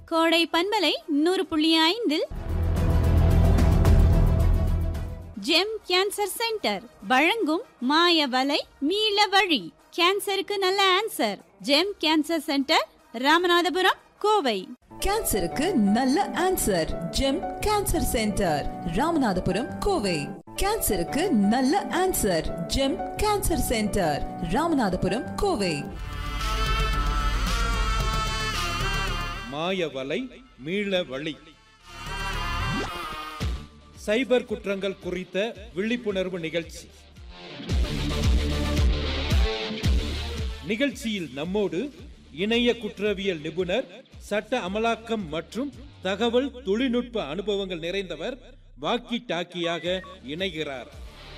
கோடை பண்பலை நூறு புள்ளி ஐந்தில் ஜெம் கேன்சர் சென்டர் வழங்கும் மாய வலை மீள வழி கேன்சருக்கு நல்ல answer Gem cancer centre Ramanathapuram Kovai கேன்சருக்கு நல்ல answer Gem cancer centre Ramanathapuram Kovai கேன்சருக்கு நல்ல answer Gem cancer centre Ramanathapuram Kovai மாயவலை மீள வழி சைபர் குற்றங்கள் குறித்த விழிப்புணர்வு நிகழ்ச்சி நிகழ்ச்சியில் நம்மோடு இணைய குற்றவியல் நிபுணர் சட்ட அமலாக்கம் மற்றும் தகவல் தொழில்நுட்ப அனுபவங்கள் நிறைந்தவர் வாக்கி டாக்கியாக இணைகிறார்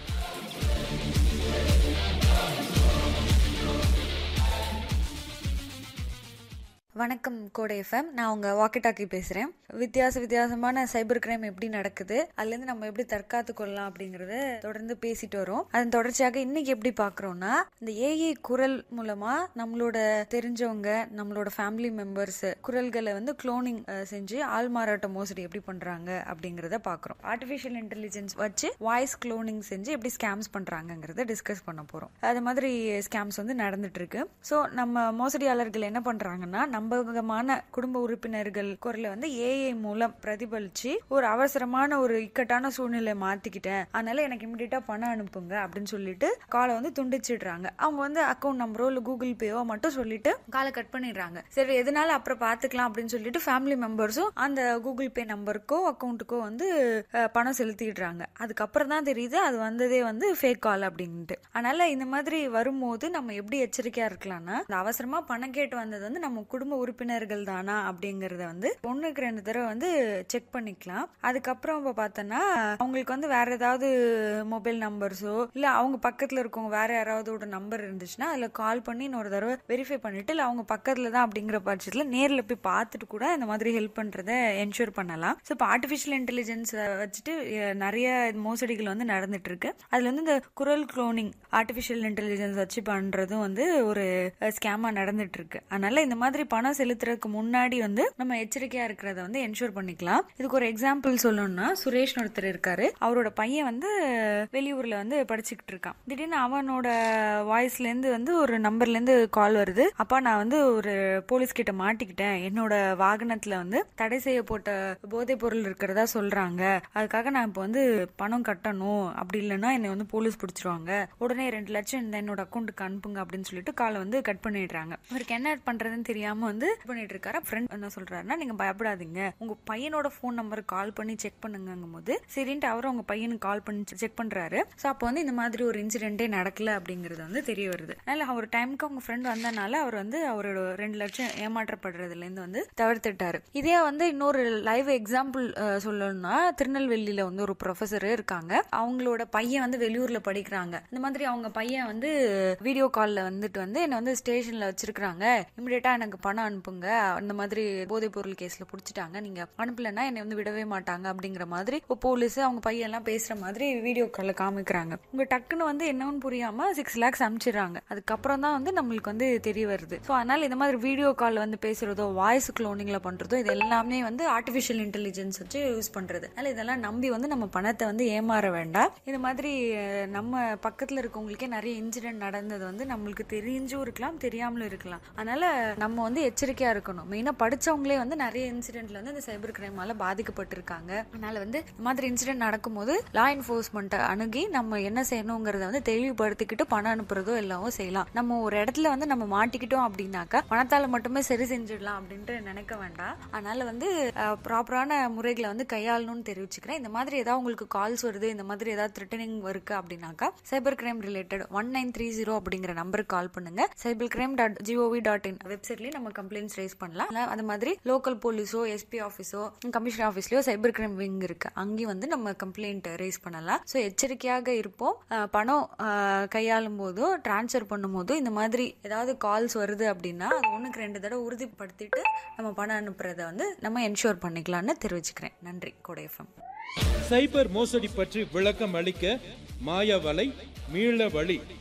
வணக்கம் கோடை எஃப்எம் நான் உங்க வாக்கி டாக்கி பேசுறேன் வித்தியாச வித்தியாசமான சைபர் கிரைம் எப்படி நடக்குது அதுல இருந்து நம்ம எப்படி தற்காத்து கொள்ளலாம் அப்படிங்கறத தொடர்ந்து பேசிட்டு வரோம் அதன் தொடர்ச்சியாக இன்னைக்கு எப்படி பாக்குறோம்னா இந்த ஏஐ குரல் மூலமா நம்மளோட தெரிஞ்சவங்க நம்மளோட ஃபேமிலி மெம்பர்ஸ் குரல்களை வந்து குளோனிங் செஞ்சு ஆள் மாறாட்ட மோசடி எப்படி பண்றாங்க அப்படிங்கறத பாக்குறோம் ஆர்டிபிஷியல் இன்டெலிஜென்ஸ் வச்சு வாய்ஸ் குளோனிங் செஞ்சு எப்படி ஸ்கேம்ஸ் பண்றாங்கங்கறத டிஸ்கஸ் பண்ண போறோம் அது மாதிரி ஸ்கேம்ஸ் வந்து நடந்துட்டு இருக்கு ஸோ நம்ம மோசடியாளர்கள் என்ன பண்றாங்கன்னா நம்பகமான குடும்ப உறுப்பினர்கள் குரலை வந்து ஏஐ மூலம் பிரதிபலிச்சு ஒரு அவசரமான ஒரு இக்கட்டான சூழ்நிலை மாத்திக்கிட்டேன் அதனால எனக்கு இமிடியட்டா பணம் அனுப்புங்க அப்படின்னு சொல்லிட்டு காலை வந்து துண்டிச்சிடுறாங்க அவங்க வந்து அக்கௌண்ட் நம்பரோ இல்ல கூகுள் பேவோ மட்டும் சொல்லிட்டு காலை கட் பண்ணிடுறாங்க சரி எதனால அப்புறம் பாத்துக்கலாம் அப்படின்னு சொல்லிட்டு ஃபேமிலி மெம்பர்ஸும் அந்த கூகுள் பே நம்பருக்கோ அக்கௌண்ட்டுக்கோ வந்து அஹ், பணம் செலுத்திடுறாங்க அதுக்கப்புறம் தான் தெரியுது அது வந்ததே வந்து ஃபேக் கால் அப்படின்ட்டு அதனால இந்த மாதிரி வரும்போது நம்ம எப்படி எச்சரிக்கையா இருக்கலாம்னா இந்த அவசரமா பணம் கேட்டு வந்தது வந்து நம்ம குடும்ப உறுப்பினர்கள் தானா அப்படிங்கறத வந்து ஒண்ணுக்கு ரெண்டு தடவை வந்து செக் பண்ணிக்கலாம் அதுக்கப்புறம் இப்ப பார்த்தோன்னா அவங்களுக்கு வந்து வேற ஏதாவது மொபைல் நம்பர்ஸோ இல்ல அவங்க பக்கத்துல இருக்கவங்க வேற யாராவது நம்பர் இருந்துச்சுன்னா அதுல கால் பண்ணி இன்னொரு தடவை வெரிஃபை பண்ணிட்டு இல்ல அவங்க பக்கத்துல தான் அப்படிங்கிற பட்சத்துல நேர்ல போய் பார்த்துட்டு கூட இந்த மாதிரி ஹெல்ப் பண்றத என்ஷூர் பண்ணலாம் ஸோ இப்போ ஆர்டிஃபிஷியல் இன்டெலிஜென்ஸ் வச்சுட்டு அஹ், நிறைய மோசடிகள் வந்து நடந்துட்டு இருக்கு அதுல வந்து இந்த குரல் குளோனிங் ஆர்டிஃபிஷியல் இன்டெலிஜென்ஸ் வச்சு பண்றதும் வந்து ஒரு ஸ்கேமா நடந்துட்டு இருக்கு அதனால இந்த மாதிரி பணம் செலுத்துறதுக்கு முன்னாடி வந்து நம்ம எச்சரிக்கையா இருக்கிறத வந்து என்ஷூர் பண்ணிக்கலாம் இதுக்கு ஒரு எக்ஸாம்பிள் சொல்லணும்னா சுரேஷ் ஒருத்தர் இருக்காரு அவரோட பையன் வந்து வெளியூர்ல வந்து படிச்சுக்கிட்டு இருக்கான் திடீர்னு அவனோட வாய்ஸ்ல இருந்து வந்து ஒரு நம்பர்ல இருந்து கால் வருது அப்பா நான் வந்து ஒரு போலீஸ் கிட்ட மாட்டிக்கிட்டேன் என்னோட வாகனத்துல வந்து தடை செய்யப்பட்ட போதைப் பொருள் இருக்கிறதா சொல்றாங்க அதுக்காக நான் இப்போ வந்து பணம் கட்டணும் அப்படி இல்லைன்னா என்னை வந்து போலீஸ் பிடிச்சிருவாங்க உடனே ரெண்டு லட்சம் இந்த என்னோட அக்கௌண்ட்டுக்கு அனுப்புங்க அப்படின்னு சொல்லிட்டு காலை வந்து கட் பண்ணிடுறாங்க இவருக்கு என்ன பண்றதுன்னு தெரியாம வந்து இது பண்ணிட்டு இருக்காரு ஃப்ரெண்ட் என்ன சொல்றாருன்னா நீங்க பயப்படாதீங்க உங்க பையனோட ஃபோன் நம்பர் கால் பண்ணி செக் பண்ணுங்கும் போது சரின்ட்டு அவரும் உங்க பையனுக்கு கால் பண்ணி செக் பண்றாரு ஸோ அப்போ வந்து இந்த மாதிரி ஒரு இன்சிடென்ட்டே நடக்கல அப்படிங்கிறது வந்து தெரிய வருது அதனால அவர் டைமுக்கு அவங்க ஃப்ரெண்ட் வந்தனால அவர் வந்து அவரோட ரெண்டு லட்சம் ஏமாற்றப்படுறதுல இருந்து வந்து தவிர்த்துட்டாரு இதே வந்து இன்னொரு லைவ் எக்ஸாம்பிள் சொல்லணும்னா திருநெல்வேலியில வந்து ஒரு ப்ரொஃபஸர் இருக்காங்க அவங்களோட பையன் வந்து வெளியூர்ல படிக்கிறாங்க இந்த மாதிரி அவங்க பையன் வந்து வீடியோ கால்ல வந்துட்டு வந்து என்ன வந்து ஸ்டேஷன்ல வச்சிருக்காங்க இமிடியேட்டா எனக்கு பணம் அனுப்புங்க அந்த மாதிரி போதைப் பொருள் கேஸ்ல புடிச்சிட்டாங்க நீங்க அனுப்பலன்னா என்னை வந்து விடவே மாட்டாங்க அப்படிங்கிற மாதிரி போலீஸ் அவங்க பையன் எல்லாம் பேசுற மாதிரி வீடியோ கால்ல காமிக்கிறாங்க உங்க டக்குன்னு வந்து என்னன்னு புரியாம சிக்ஸ் லேக்ஸ் அனுப்பிச்சிடுறாங்க அதுக்கப்புறம் தான் வந்து நம்மளுக்கு வந்து தெரிய வருது ஸோ அதனால இந்த மாதிரி வீடியோ கால் வந்து பேசுறதோ வாய்ஸ் குளோனிங்ல பண்றதோ இது எல்லாமே வந்து ஆர்டிஃபிஷியல் இன்டெலிஜென்ஸ் வச்சு யூஸ் பண்றது அதனால இதெல்லாம் நம்பி வந்து நம்ம பணத்தை வந்து ஏமாற வேண்டாம் இந்த மாதிரி அஹ், நம்ம பக்கத்துல இருக்கவங்களுக்கே நிறைய இன்சிடென்ட் நடந்தது வந்து நம்மளுக்கு தெரிஞ்சும் இருக்கலாம் தெரியாமலும் இருக்கலாம் அதனால நம்ம வந்து எச்சரிக்கையா இருக்கணும் மெயினா படிச்சவங்களே வந்து நிறைய இன்சிடென்ட்ல வந்து இந்த சைபர் கிரைமால பாதிக்கப்பட்டிருக்காங்க அதனால வந்து இந்த மாதிரி இன்சிடென்ட் நடக்கும்போது லா என்ஃபோர்ஸ்மெண்ட் அணுகி நம்ம என்ன செய்யணுங்கிறத வந்து தெளிவுபடுத்திக்கிட்டு பணம் அனுப்புறதோ எல்லாவும் செய்யலாம் நம்ம ஒரு இடத்துல வந்து நம்ம மாட்டிக்கிட்டோம் அப்படின்னாக்கா பணத்தால மட்டுமே சரி செஞ்சிடலாம் அப்படின்ட்டு நினைக்க வேண்டாம் அதனால வந்து ப்ராப்பரான முறைகளை வந்து கையாளணும்னு தெரிவிச்சுக்கிறேன் இந்த மாதிரி ஏதாவது உங்களுக்கு கால்ஸ் வருது இந்த மாதிரி ஏதாவது த்ரெட்டனிங் இருக்கு அப்படின்னாக்கா cyber crime related one nine three zero அப்படிங்கிற நம்பருக்கு கால் பண்ணுங்க cyber crime dot G O V dot in வெப்சைட்லயும் நம்ம கம்ப்ளைண்ட்ஸ் ரைஸ் பண்ணலாம் இல்ல அது மாதிரி லோக்கல் போலீஸோ எஸ்பி ஆஃபீஸோ கமிஷனர் ஆஃபீஸ்லயோ சைபர் கிரைம் விங் இருக்கு அங்கேயும் வந்து நம்ம கம்ப்ளைண்ட் ரைஸ் பண்ணலாம் ஸோ எச்சரிக்கையாக இருப்போம் அஹ், பணம் அஹ், கையாளும் போதோ டிரான்ஸ்ஃபர் பண்ணும் போதோ இந்த மாதிரி ஏதாவது கால்ஸ் வருது அப்படின்னா அது ஒன்றுக்கு ரெண்டு தடவை உறுதிப்படுத்திட்டு நம்ம பணம் அனுப்புறத வந்து நம்ம என்ஷூர் பண்ணிக்கலாம்னு தெரிவிச்சுக்கிறேன் நன்றி கோடை எஃப்எம் சைபர் மோசடி பற்றி விளக்கம் அளிக்க மாயவலை மீள வழி